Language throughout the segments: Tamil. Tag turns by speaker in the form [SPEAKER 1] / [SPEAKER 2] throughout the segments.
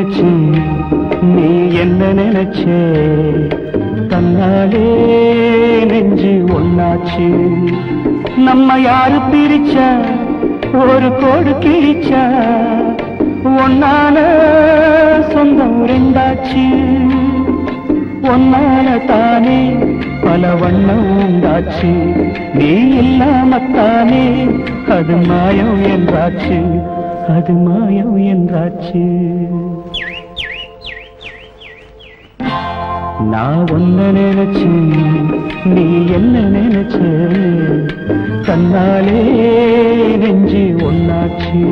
[SPEAKER 1] நினைச்சு நீ என்ன நினைச்ச கண்ணாலே நெஞ்சு ஒன்னாச்சு நம்ம யாரு பிரிச்சா ஒரு கோடு கிழிச்சா ஒன்னால சொந்தம் ரெண்டாச்சு ஒன்னால தானே பல வண்ணம் உண்டாச்சு நீ இல்லாமத்தானே அது மாயம் என்றாச்சு அது மாயம் என்றாச்சு நான் ஒன்ன நினைச்சு நீ என்ன நினைச்ச கண்ணாலே நெஞ்சு ஒன்னாச்சு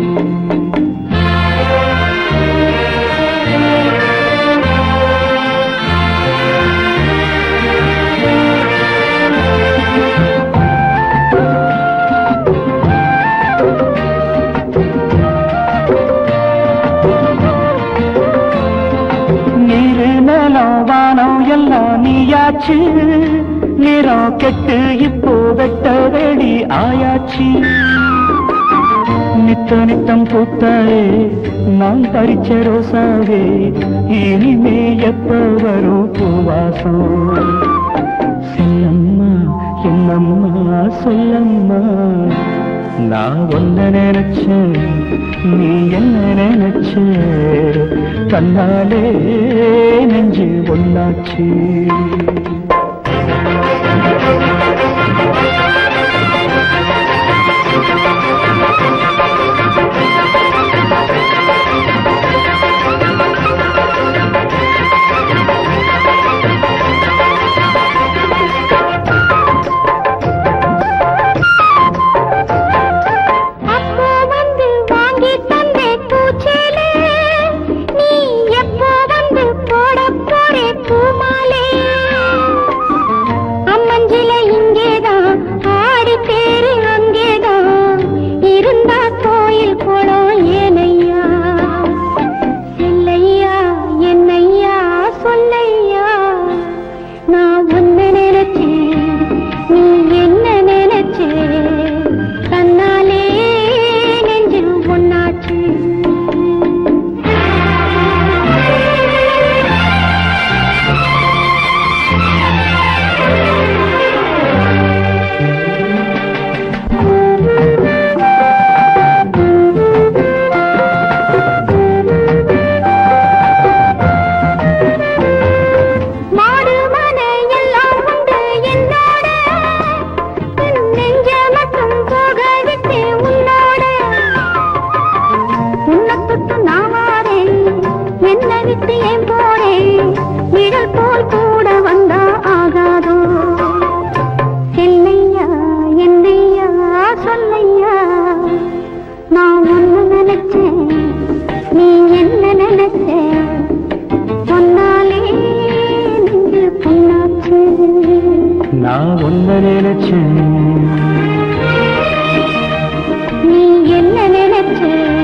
[SPEAKER 1] நீரு நிலம் வானம் எல்லாம் நீயாச்சு நிறம் கெட்டு இப்போ வெட்ட வெடி ஆயாச்சு நித்த நித்தம் பூத்தாயே நான் பறிச்ச ரோசாவே இனிமே எப்ப வரும் பூவாசம் சொல்லம்மா என்னம்மா சொல்லம்மா நான் ஒன்ன நினைச்சேன் நீ என்ன நினைச்ச கண்ணாலே நெஞ்சு ஒன்னாச்சு
[SPEAKER 2] அப்போ வந்து வாங்கி தந்தே பூச்சேலே நீ எப்போ வந்து போட போறே பூமாலே அம்மஞ்சில இங்கேதான் ஆடி பேரு அங்கேதான் இருந்தா கோயில் குளம் ஏனையா செல்லையா என்னையா சொல்லையா நான் ஒன்ன நினைச்சேன் நீ என்ன நினைச்சே கண்ணாலே நெஞ்சு ஒன்னாச்சு மாடு மனை எல்லாம் உண்டு என்னோட என் நெஞ்ச மட்டும் போக விட்டு உன்னோட உன்னை தொட்டு நான் வாரேன் என்னை விட்டு ஏன் போறேன் நிழல் போல் கூட வந்தா ஆகாதோ செல்லையா என்னையா சொல்லையா நான் ஒன்னு நினைச்சேன் நீ என்ன நினைச்ச சொன்னாலே நெஞ்சு பொண்ணாச்சு
[SPEAKER 1] நான் ஒன்ன நினைச்சேன்
[SPEAKER 2] நீ என்ன நினைச்ச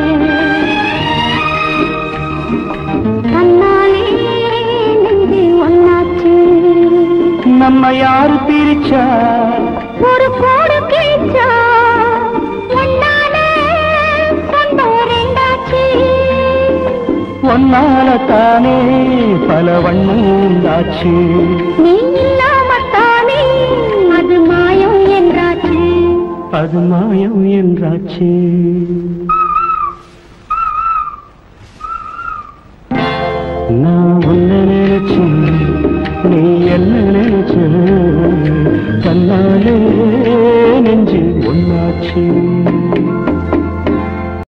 [SPEAKER 2] கண்ணாலே நெஞ்சு ஒன்னாச்சு
[SPEAKER 1] நம்ம யாரு பிரிச்சா
[SPEAKER 2] ஒரு கோடு கிழிச்சா ஒன்னால சொந்தம் ரெண்டாச்சு
[SPEAKER 1] ஒன்னால தானே பல வண்ணம் உண்டாச்சு
[SPEAKER 2] நீ இல்லாமத்தானே அது மாயம் என்றாச்சு
[SPEAKER 1] அது மாயம் என்றாச்சு நான் உன்ன நினைச்சேன் நீ